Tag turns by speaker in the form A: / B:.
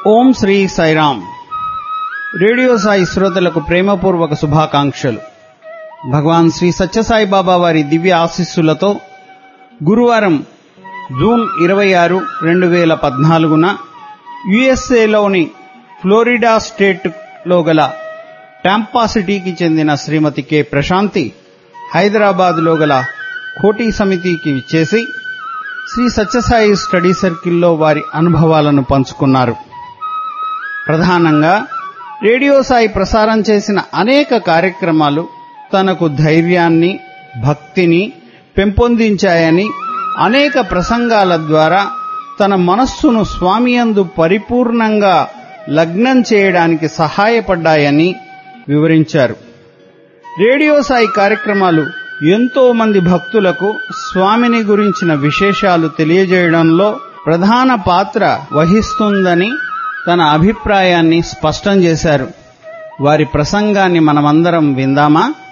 A: ఓం Shri Sairam radio Sai శ్రోతలకు ప్రేమపూర్వక శుభాకాంక్షలు భగవాన్ శ్రీ సత్యసాయి బాబా వారి దివ్య ఆశీస్సులతో గురువారం జూన్ ఇరవై ఆరు రెండు వేల పద్నాలుగున యుఎస్ఏలోని ఫ్లోరిడా స్టేట్లో గల టాంపా సిటీకి చెందిన శ్రీమతి కె ప్రశాంతి హైదరాబాద్లో గల కోటి సమితికి విచ్చేసి శ్రీ సత్యసాయి స్టడీ సర్కిల్లో వారి అనుభవాలను పంచుకున్నారు ప్రధానంగా రేడియో సాయి ప్రసారం చేసిన అనేక కార్యక్రమాలు తనకు ధైర్యాన్ని భక్తిని పెంపొందించాయని అనేక ప్రసంగాల ద్వారా తన మనస్సును స్వామియందు పరిపూర్ణంగా లగ్నం చేయడానికి సహాయపడ్డాయని వివరించారు రేడియో సాయి కార్యక్రమాలు ఎంతో మంది భక్తులకు స్వామిని గురించిన విశేషాలు తెలియజేయడంలో ప్రధాన పాత్ర వహిస్తుందని తన అభిప్రాయాన్ని స్పష్టం చేశారు వారి ప్రసంగాన్ని మనమందరం విందామా